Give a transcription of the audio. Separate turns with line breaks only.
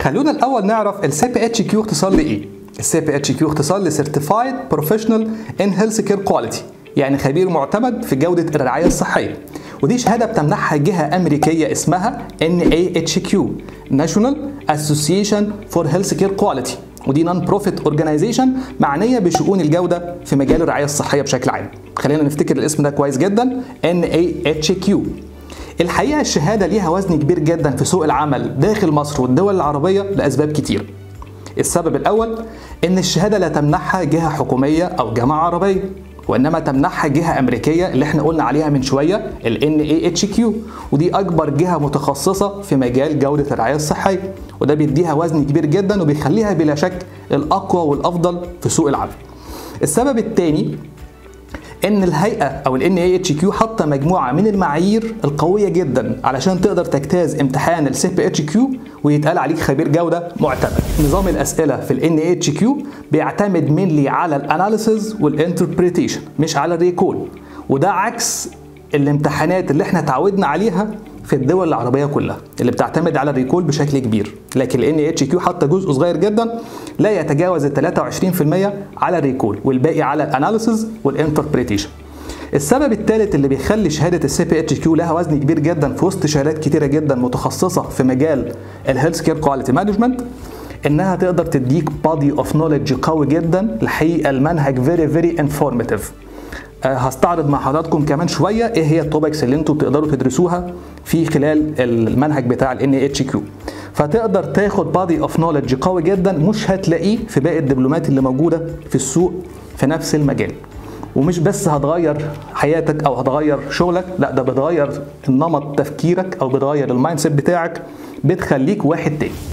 خلونا الاول نعرف السي بي اتش كيو اختصار لايه السي بي اتش كيو اختصار لسيرتيفايد بروفيشنال ان هيلث كير كواليتي يعني خبير معتمد في جوده الرعايه الصحيه ودي شهاده بتمنحها جهه امريكيه اسمها NAHQ National Association for Health Care Quality ودي نون بروفيت اورجانيزيشن معنيه بشؤون الجوده في مجال الرعايه الصحيه بشكل عام خلينا نفتكر الاسم ده كويس جدا NAHQ الحقيقه الشهاده ليها وزن كبير جدا في سوق العمل داخل مصر والدول العربيه لاسباب كتير السبب الاول ان الشهاده لا تمنحها جهه حكوميه او جامعه عربيه وانما تمنحها جهه امريكيه اللي احنا قلنا عليها من شويه ال NAHQ ودي اكبر جهه متخصصه في مجال جوده الرعايه الصحيه وده بيديها وزن كبير جدا وبيخليها بلا شك الاقوى والافضل في سوق العمل السبب الثاني ان الهيئه او ال NAHQ حاطه مجموعه من المعايير القويه جدا علشان تقدر تجتاز امتحان ال CPHQ ويتقال عليك خبير جوده معتمد. نظام الاسئله في ال NAHQ بيعتمد مينلي على الاناليسز والانتربريتيشن مش على الريكول وده عكس الامتحانات اللي احنا اتعودنا عليها في الدول العربيه كلها اللي بتعتمد على الريكول بشكل كبير لكن ال NAHQ حاطه جزء صغير جدا لا يتجاوز ال 23% على الريكول والباقي على الاناليسز والانتربريتيشن السبب الثالث اللي بيخلي شهاده السي بي اتش كيو لها وزن كبير جدا في وسط شهادات كتيره جدا متخصصه في مجال الهيلث كير كواليتي مانجمنت انها تقدر تديك بادي اوف نوليدج قوي جدا الحقيقه المنهج فيري فيري انفورماتيف هستعرض مع حضراتكم كمان شويه ايه هي التوبكس اللي انتوا بتقدروا تدرسوها في خلال المنهج بتاع ال NAHQ فتقدر تاخد بادي اوف نوليدج قوي جدا مش هتلاقيه في باقي الدبلومات اللي موجوده في السوق في نفس المجال ومش بس هتغير حياتك او هتغير شغلك لا ده بتغير نمط تفكيرك او بتغير المايند سيت بتاعك بتخليك واحد تاني